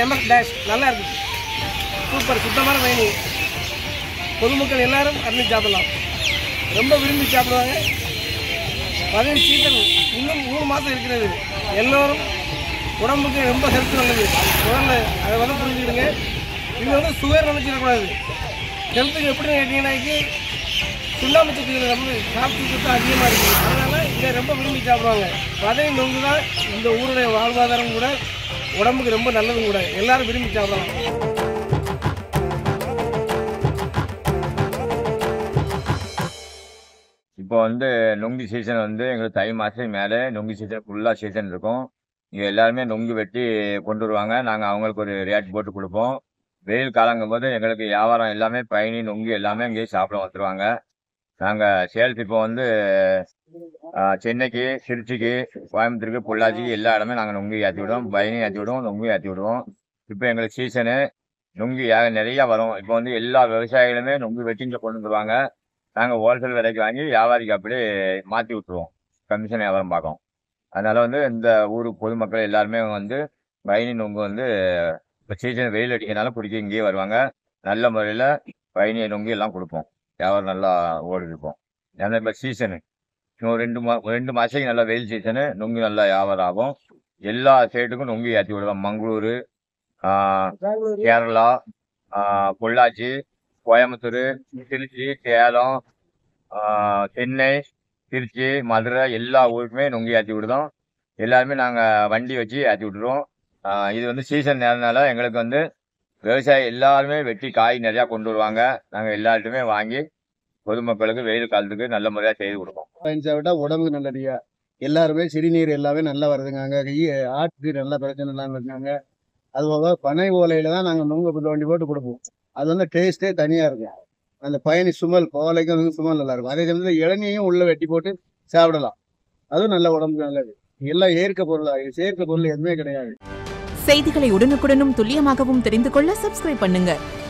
செம டேஷ் நல்லா இருக்குது சூப்பர் சுத்தமான பயணி பொதுமக்கள் எல்லாரும் அருந்தி சாப்பிடலாம் ரொம்ப விரும்பி சாப்பிடுவாங்க பதினஞ்சு சீசன் இன்னும் மூணு மாதம் இருக்கிறது எல்லோரும் உடம்புக்கு ரொம்ப ஹெல்த் நல்லது முதல்ல அதை வந்து புரிஞ்சுக்கிடுங்க இது வந்து சுகர் நினச்சிடக்கூடாது ஹெல்த்துக்கு எப்படின்னு கேட்டிங்கன்னாக்கி சுண்ணாம்பு சத்து ரொம்ப சாப்பிட்டு சத்து அதிகமாக இருக்குது அதனால் இதை ரொம்ப விரும்பி சாப்பிடுவாங்க பதவி நொங்கு தான் இந்த ஊருடைய வாழ்வாதாரம் கூட உடம்புக்கு ரொம்ப நல்லதும் கூட எல்லாரும் விரும்பி சாப்பிடலாம் இப்போ வந்து நொங்கு சீசன் வந்து எங்களுக்கு தை மாதம் மேலே நொங்கு சீசன் ஃபுல்லாக சீசன் இருக்கும் இங்கே எல்லாருமே நொங்கு வெட்டி கொண்டு வருவாங்க நாங்கள் அவங்களுக்கு ஒரு ரேட் போட்டு கொடுப்போம் வெயில் காலங்கும் போது எங்களுக்கு வியாபாரம் எல்லாமே பயணி நொங்கு எல்லாமே இங்கேயே சாப்பிட வந்துடுவாங்க நாங்கள் சேல்ஸ் இப்போ வந்து ஆ, சென்னைக்கு திருச்சிக்கு கோயம்புத்தூருக்கு பொள்ளாச்சிக்கு எல்லா இடமே நாங்கள் நொங்கு ஏற்றி விடுவோம் பயணி ஏற்றி விடுவோம் நொங்கு ஏற்றி விடுவோம் இப்போ எங்களுக்கு சீசனு நொங்கு ஏ- நிறையா வரும் இப்போ வந்து எல்லா விவசாயிகளுமே நொங்கு வெட்டி இங்கே கொண்டு வந்துருவாங்க நாங்கள் ஹோல்சேல் விலைக்கு வாங்கி வியாபாரிக்கு அப்படியே மாற்றி விட்ருவோம் கமிஷன் வியாபாரம் பார்க்கோம் அதனால வந்து இந்த ஊர் பொதுமக்கள் எல்லாருமே வந்து பயணி நொங்கு வந்து இப்போ சீசன் வெயில் அடிக்கிறனால பிடிக்க இங்கேயே வருவாங்க நல்ல முறையில் பயணி நொங்கு எல்லாம் கொடுப்போம் வியாபாரம் நல்லா ஓடி இருக்கும் ஏன்னா இப்போ சீசனு இன்னும் ரெண்டு மா ரெண்டு மாதத்துக்கு நல்லா வெயில் சீசனு நொங்கு நல்லா வியாபாரம் ஆகும் எல்லா ஸ்டேட்டுக்கும் நொங்கு ஏற்றி விடுவோம் மங்களூரு ஆஹ், கேரளா ஆஹ், பொள்ளாச்சி கோயம்புத்தூர் திருச்சி சேலம் ஆஹ், சென்னை திருச்சி மதுரை எல்லா ஊருக்குமே நொங்கு ஏற்றி விடுதோம் எல்லாருமே நாங்கள் வண்டி வச்சு ஏற்றி விட்டுருவோம் ஆஹ், இது வந்து சீசன் நேரனால எங்களுக்கு வந்து விவசாயி எல்லாருமே வெட்டி காய் நிறையா கொண்டு வருவாங்க நாங்கள் எல்லார்ட்டுமே வாங்கி பொதுமக்களுக்கு வெயில் காலத்துக்கு நல்ல முறையாக செய்து கொடுப்போம் பயன்ஸை விட உடம்புக்கு நல்லடியா எல்லாருமே சிறுநீர் எல்லாமே நல்லா வருதுங்க அங்கே ஆட்டுக்கு நல்ல பிரச்சனை இல்லாமல் இருக்காங்க அது போக பனை ஓலையில தான் நாங்கள் நுங்கு புல் வண்டி போட்டு கொடுப்போம் அது வந்து டேஸ்ட்டே தனியாக இருக்கும் அந்த பயணி சுமல் ஓலைக்கும் வந்து சுமல் நல்லா இருக்கும் அதே சமயத்தில் இளநியையும் உள்ள வெட்டி போட்டு சாப்பிடலாம் அதுவும் நல்ல உடம்புக்கு நல்லது எல்லாம் ஏற்க பொருள் செயற்கை பொருள் எதுவுமே கிடையாது செய்திகளை உடனுக்குடனும் துல்லியமாகவும் தெரிந்து கொள்ள சப்ஸ்கிரைப் பண்ணுங்க